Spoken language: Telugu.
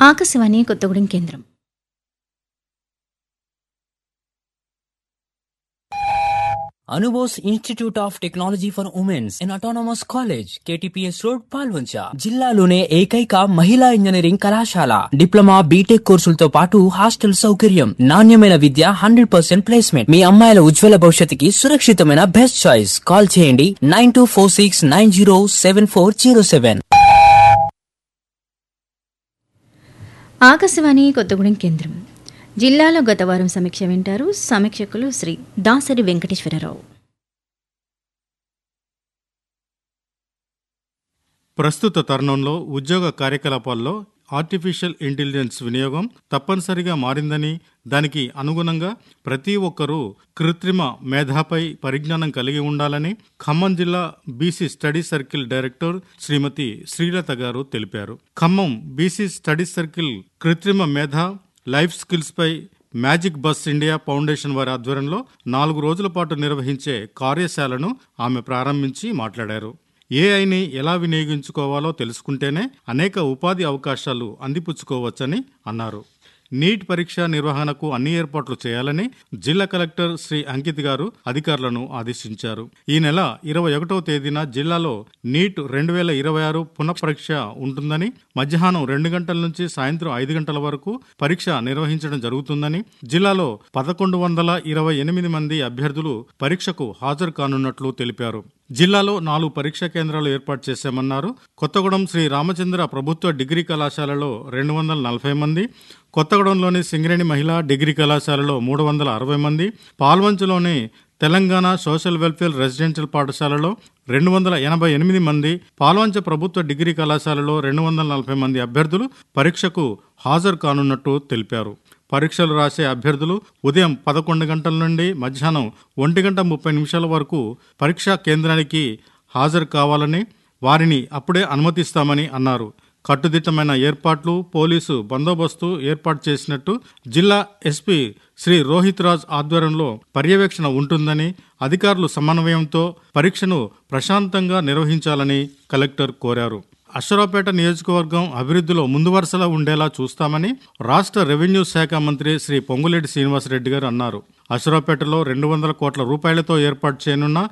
ఆకాశవాణి కొత్తగూడెం కేంద్రం Anubose institute of technology for womens in autonomous college KTPS road Palvancha జిల్లాలోనే ఏకైక మహిళా ఇంజనీరింగ్ కళాశాల డిప్లొమా బీటెక్ కోర్సులతో పాటు హాస్టల్ సౌకర్యం నాణ్యమైన విద్య హండ్రెడ్ పర్సెంట్ ప్లేస్మెంట్ మీ అమ్మాయిల ఉజ్వల భవిష్యత్తుకి సురక్షితమైన బెస్ట్ చాయిస్ కాల్ చేయండి nine two four six nine zero seven four zero seven Akashvani Kothagudem కేంద్రం జిల్లాలో గత వారం సమీక్ష వింటారు సమీక్షకులు శ్రీ దాసరి వెంకటేశ్వరరావు ప్రస్తుత తరుణంలో ఉద్యోగ కార్యకలాపాల్లో ఆర్టిఫిషియల్ ఇంటెలిజెన్స్ వినియోగం తప్పనిసరిగా మారిందని దానికి అనుగుణంగా ప్రతి ఒక్కరూ కృత్రిమ మేధాపై పరిజ్ఞానం కలిగి ఉండాలని ఖమ్మం జిల్లా BC study circle director Shrimati Srilatha గారు తెలిపారు ఖమ్మం బీసీ స్టడీ సర్కిల్ కృత్రిమ మేధ లైఫ్ స్కిల్స్ పై మ్యాజిక్ బస్ ఇండియా ఫౌండేషన్ వారి ఆధ్వర్యంలో నాలుగు రోజుల పాటు నిర్వహించే కార్యశాలను ఆమె ప్రారంభించి మాట్లాడారు ఏఐని ఎలా వినియోగించుకోవాలో తెలుసుకుంటేనే అనేక ఉపాధి అవకాశాలు అందిపుచ్చుకోవచ్చని అన్నారు నీట్ పరీక్ష నిర్వహణకు అన్ని ఏర్పాట్లు చేయాలని జిల్లా కలెక్టర్ శ్రీ అంకిత్ గారు అధికారులను ఆదేశించారు ఈ నెల ఇరవై ఒకటవ తేదీన జిల్లాలో నీట్ రెండు వేల ఇరవై ఆరు పునఃపరీక్ష ఉంటుందని మధ్యాహ్నం రెండు గంటల నుంచి సాయంత్రం ఐదు గంటల వరకు పరీక్ష నిర్వహించడం జరుగుతుందని జిల్లాలో పదకొండు వందల ఇరవై ఎనిమిది మంది అభ్యర్థులు పరీక్షకు హాజరు కానున్నట్లు తెలిపారు జిల్లాలో నాలుగు పరీక్షా కేంద్రాలు ఏర్పాటు చేశామన్నారు కొత్తగూడెం శ్రీ రామచంద్ర ప్రభుత్వ డిగ్రీ కళాశాలలో రెండు వందల నలభై మంది కొత్తగూడెంలోని సింగరేణి మహిళా డిగ్రీ కళాశాలలో మూడు వందల అరవై మంది పాల్వంచులోని తెలంగాణ సోషల్ వెల్ఫేర్ రెసిడెన్షియల్ పాఠశాలలో రెండు వందల ఎనభై ఎనిమిది మంది పాల్వంచ ప్రభుత్వ డిగ్రీ కళాశాలలో రెండు వందల నలభై మంది అభ్యర్థులు పరీక్షకు హాజరు కానున్నట్టు తెలిపారు పరీక్షలు రాసే అభ్యర్థులు ఉదయం పదకొండు గంటల నుండి మధ్యాహ్నం ఒంటి గంట ముప్పై నిమిషాల వరకు పరీక్షా కేంద్రానికి హాజరు కావాలని వారిని అప్పుడే అనుమతిస్తామని అన్నారు కట్టుదిట్టమైన ఏర్పాట్లు పోలీసు బందోబస్తు ఏర్పాటు చేసినట్టు జిల్లా ఎస్పీ శ్రీ రోహిత్ రాజ్ ఆధ్వర్యంలో పర్యవేక్షణ ఉంటుందని అధికారులు సమన్వయంతో పరీక్షను ప్రశాంతంగా నిర్వహించాలని కలెక్టర్ కోరారు అశ్వరావుపేట నియోజకవర్గం అభివృద్ధిలో ముందు వరుసలో ఉండేలా చూస్తామని రాష్ట్ర రెవెన్యూ శాఖ మంత్రి శ్రీ పొంగులేటి శ్రీనివాసరెడ్డి గారు అన్నారు అశ్వరావుపేటలో రెండు వందల కోట్ల రూపాయలతో ఏర్పాటు చేయనున్న